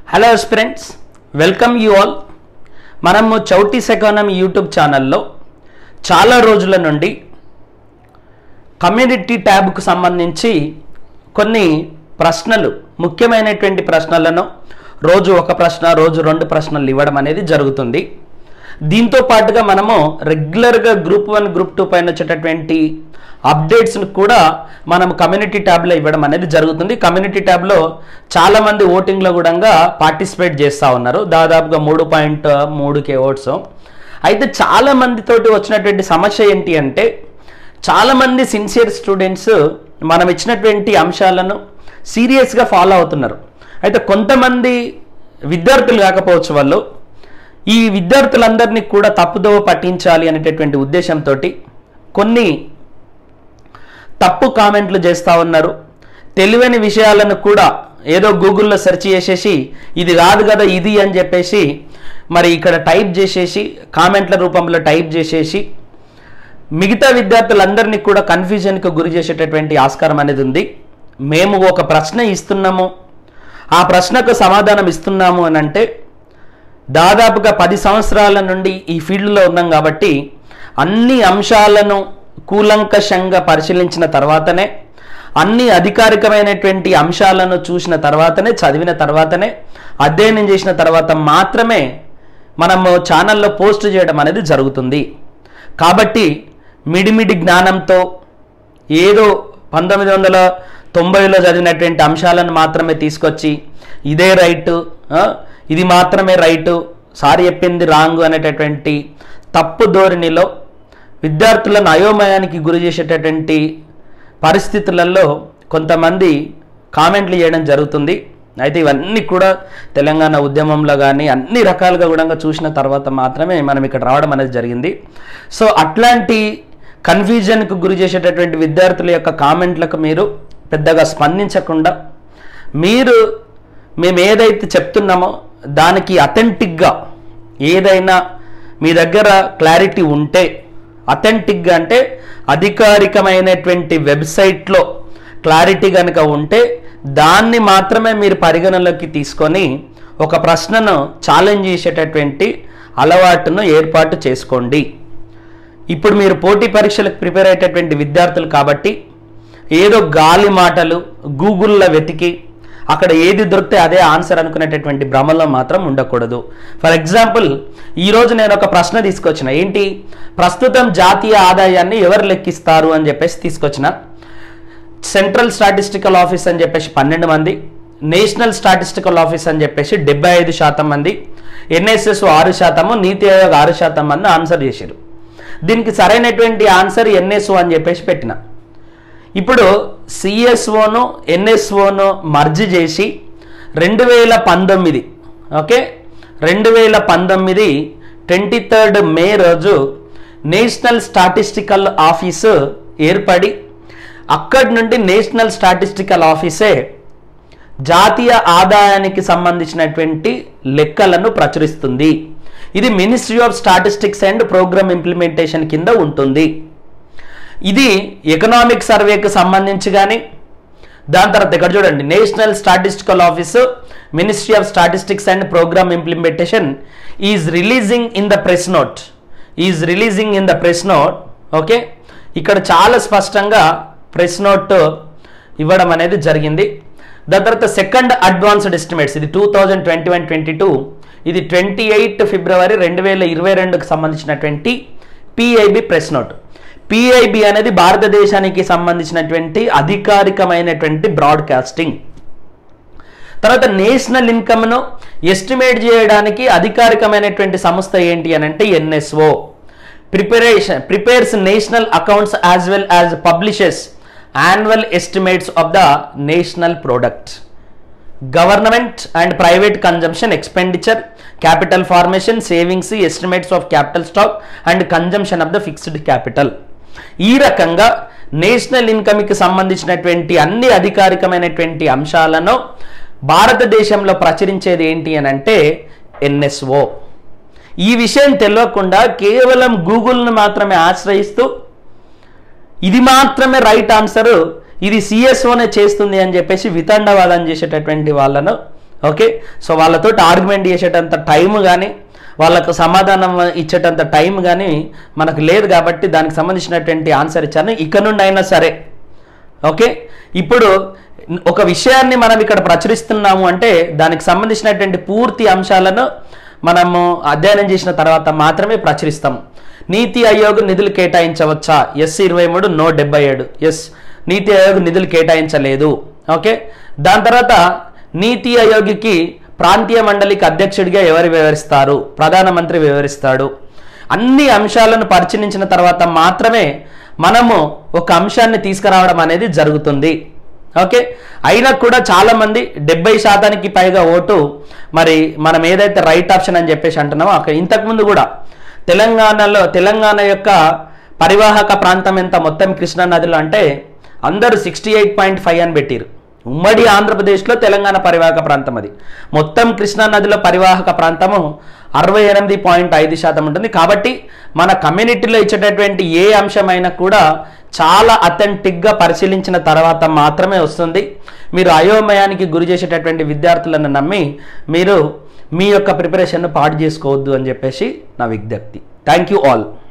hello friends welcome you all మనము చౌటీస్ economy YouTube ఛానల్లో చాలా రోజుల నుండి కమ్యూనిటీ ట్యాబ్కు సంబంధించి కొన్ని ప్రశ్నలు ముఖ్యమైనటువంటి ప్రశ్నలను రోజు ఒక ప్రశ్న రోజు రెండు ప్రశ్నలు ఇవ్వడం అనేది జరుగుతుంది దీంతో పాటుగా మనము రెగ్యులర్గా గ్రూప్ వన్ గ్రూప్ టూ పైన వచ్చేటటువంటి అప్డేట్స్ని కూడా మనం కమ్యూనిటీ ట్యాబ్లో ఇవ్వడం అనేది జరుగుతుంది కమ్యూనిటీ ట్యాబ్లో చాలామంది ఓటింగ్లో కూడా పార్టిసిపేట్ చేస్తూ ఉన్నారు దాదాపుగా మూడు పాయింట్ మూడు కే ఓట్స్ అయితే చాలా మందితోటి వచ్చినటువంటి సమస్య ఏంటి అంటే చాలామంది సిన్సియర్ స్టూడెంట్స్ మనం ఇచ్చినటువంటి అంశాలను సీరియస్గా ఫాలో అవుతున్నారు అయితే కొంతమంది విద్యార్థులు కాకపోవచ్చు వాళ్ళు ఈ విద్యార్థులందరినీ కూడా తప్పుదోవ పట్టించాలి అనేటటువంటి ఉద్దేశంతో కొన్ని తప్పు కామెంట్లు చేస్తూ ఉన్నారు తెలివైన విషయాలను కూడా ఏదో గూగుల్లో సెర్చ్ చేసేసి ఇది కాదు కదా ఇది అని చెప్పేసి మరి ఇక్కడ టైప్ చేసేసి కామెంట్ల రూపంలో టైప్ చేసేసి మిగతా విద్యార్థులందరినీ కూడా కన్ఫ్యూజన్కి గురి చేసేటటువంటి ఆస్కారం అనేది ఉంది మేము ఒక ప్రశ్న ఇస్తున్నాము ఆ ప్రశ్నకు సమాధానం ఇస్తున్నాము అని అంటే దాదాపుగా పది సంవత్సరాల నుండి ఈ ఫీల్డ్లో ఉన్నాం కాబట్టి అన్ని అంశాలను కూలంకషంగా పరిశీలించిన తర్వాతనే అన్ని అధికారికమైనటువంటి అంశాలను చూసిన తర్వాతనే చదివిన తర్వాతనే అధ్యయనం చేసిన తర్వాత మాత్రమే మనము ఛానల్లో పోస్ట్ చేయడం అనేది జరుగుతుంది కాబట్టి మిడిమిడి జ్ఞానంతో ఏదో పంతొమ్మిది వందల తొంభైలో చదివినటువంటి అంశాలను మాత్రమే తీసుకొచ్చి ఇదే రైటు ఇది మాత్రమే రైటు సారి చెప్పింది రాంగ్ అనేటటువంటి తప్పు ధోరణిలో విద్యార్థులను అయోమయానికి గురి చేసేటటువంటి పరిస్థితులలో కొంతమంది కామెంట్లు చేయడం జరుగుతుంది అయితే ఇవన్నీ కూడా తెలంగాణ ఉద్యమంలో కానీ అన్ని రకాలుగా కూడా చూసిన తర్వాత మాత్రమే మనం ఇక్కడ రావడం అనేది జరిగింది సో అట్లాంటి కన్ఫ్యూజన్కు గురి చేసేటటువంటి విద్యార్థుల యొక్క కామెంట్లకు మీరు పెద్దగా స్పందించకుండా మీరు మేము ఏదైతే చెప్తున్నామో దానికి అథెంటిక్గా ఏదైనా మీ దగ్గర క్లారిటీ ఉంటే అథెంటిక్గా అంటే అధికారికమైనటువంటి వెబ్సైట్లో క్లారిటీ కనుక ఉంటే దాన్ని మాత్రమే మీరు పరిగణలోకి తీసుకొని ఒక ప్రశ్నను ఛాలెంజ్ చేసేటటువంటి అలవాటును ఏర్పాటు చేసుకోండి ఇప్పుడు మీరు పోటీ పరీక్షలకు ప్రిపేర్ అయ్యేటటువంటి విద్యార్థులు కాబట్టి ఏదో గాలి మాటలు గూగుల్లో వెతికి అక్కడ ఏది దొరికితే అదే ఆన్సర్ అనుకునేటటువంటి భ్రమలో మాత్రం ఉండకూడదు ఫర్ ఎగ్జాంపుల్ ఈరోజు నేను ఒక ప్రశ్న తీసుకొచ్చిన ఏంటి ప్రస్తుతం జాతీయ ఆదాయాన్ని ఎవరు లెక్కిస్తారు అని చెప్పేసి తీసుకొచ్చిన సెంట్రల్ స్టాటిస్టికల్ ఆఫీస్ అని చెప్పేసి పన్నెండు మంది నేషనల్ స్టాటిస్టికల్ ఆఫీస్ అని చెప్పేసి డెబ్బై ఐదు శాతం మంది ఎన్ఎస్ఎస్ ఆరు శాతము నీతి ఆయోగ్ ఆరు శాతం మంది ఆన్సర్ చేశారు దీనికి సరైనటువంటి ఆన్సర్ ఎన్ఎస్ఓ అని చెప్పేసి పెట్టిన ఇప్పుడు సిఎస్ఓను ఎన్ఎస్ఓను మర్జ్ చేసి రెండు వేల పంతొమ్మిది ఓకే రెండు వేల పంతొమ్మిది ట్వంటీ థర్డ్ మే రోజు నేషనల్ స్టాటిస్టికల్ ఆఫీసు ఏర్పడి అక్కడి నుండి నేషనల్ స్టాటిస్టికల్ ఆఫీసే జాతీయ ఆదాయానికి సంబంధించినటువంటి లెక్కలను ప్రచురిస్తుంది ఇది ministry of statistics and programme implementation కింద ఉంటుంది ఇది ఎకనామిక్ సర్వేకి సంబంధించి కానీ దాని తర్వాత ఇక్కడ చూడండి national statistical office ministry of statistics and programme implementation is releasing in the press note is releasing in the press note okay ఇక్కడ చాలా స్పష్టంగా ప్రెస్ నోట్ ఇవ్వడం అనేది జరిగింది దాని తర్వాత సెకండ్ అడ్వాన్స్డ్ ఎస్టిమేట్స్ ఇది two thousand twenty one twenty two ఇది ట్వంటీ ఎయిట్ ఫిబ్రవరి రెండు వేల ఇరవై రెండుకి సంబంధించినటువంటి పిఐబి ప్రెస్ నోట్ పిఐబి అనేది భారతదేశానికి సంబంధించినటువంటి అధికారికమైనటువంటి బ్రాడ్కాస్టింగ్ తర్వాత నేషనల్ ఇన్కమ్ను ఎస్టిమేట్ చేయడానికి అధికారికమైనటువంటి సంస్థ ఏంటి అని అంటే NSO preparation prepares national accounts as well as publishes annual estimates of the national product government and private consumption expenditure capital formation savings estimates of capital stock and consumption of the fixed capital ఈ రకంగా national ఇన్కమ్కి సంబంధించినటువంటి అన్ని అధికారికమైనటువంటి అంశాలను భారతదేశంలో ప్రచురించేది ఏంటి అని అంటే NSO ఈ విషయం తెలియకుండా కేవలం గూగుల్ను మాత్రమే ఆశ్రయిస్తూ ఇది మాత్రమే రైట్ ఆన్సర్ ఇది సిఎస్ఓనే చేస్తుంది అని చెప్పేసి వితండవాదం చేసేటటువంటి వాళ్ళను ఓకే సో వాళ్ళతో ఆర్గ్యుమెంట్ చేసేటంత టైం కానీ వాళ్ళకు సమాధానం ఇచ్చేటంత టైం కానీ మనకు లేదు కాబట్టి దానికి సంబంధించినటువంటి ఆన్సర్ ఇచ్చాను ఇక నుండి అయినా సరే ఓకే ఇప్పుడు ఒక విషయాన్ని మనం ఇక్కడ ప్రచురిస్తున్నాము అంటే దానికి సంబంధించినటువంటి పూర్తి అంశాలను మనము అధ్యయనం చేసిన తర్వాత మాత్రమే ప్రచురిస్తాం నీతి ఆయోగ్ నిధులు కేటాయించవచ్చా ఎస్ ఇరవై మూడు నో డెబ్బై ఏడు ఎస్ నీతి ఆయోగ్ నిధులు కేటాయించలేదు ఓకే దాని తర్వాత నీతి ఆయోగ్కి ప్రాంతీయ మండలికి అధ్యక్షుడిగా ఎవరు వివరిస్తారు ప్రధానమంత్రి వివరిస్తాడు అన్ని అంశాలను పరిశీలించిన తర్వాత మాత్రమే మనము ఒక అంశాన్ని తీసుకురావడం అనేది జరుగుతుంది ఓకే అయినా కూడా చాలా మంది డెబ్బై శాతానికి పైగా ఓటు మరి మనం ఏదైతే రైట్ ఆప్షన్ అని చెప్పేసి అంటున్నామో అక్కడ ఇంతకుముందు కూడా తెలంగాణలో తెలంగాణ యొక్క పరివాహక ప్రాంతం ఎంత మొత్తం కృష్ణా నదిలో అంటే అందరూ సిక్స్టీ ఎయిట్ పాయింట్ ఫైవ్ అని పెట్టిరు ఉమ్మడి ఆంధ్రప్రదేశ్లో తెలంగాణ పరివాహక ప్రాంతం అది మొత్తం కృష్ణా నదిలో పరివాహక ప్రాంతము అరవై ఎనిమిది పాయింట్ ఐదు శాతం ఉంటుంది కాబట్టి మన కమ్యూనిటీలో ఇచ్చేటటువంటి ఏ అంశమైనా కూడా చాలా అథెంటిక్గా పరిశీలించిన తర్వాత మాత్రమే వస్తుంది మీరు అయోమయానికి గురి చేసేటటువంటి విద్యార్థులను నమ్మి మీరు మీ యొక్క ప్రిపరేషన్ను పాడు చేసుకోవద్దు అని చెప్పేసి నా విజ్ఞప్తి థ్యాంక్ యూ ఆల్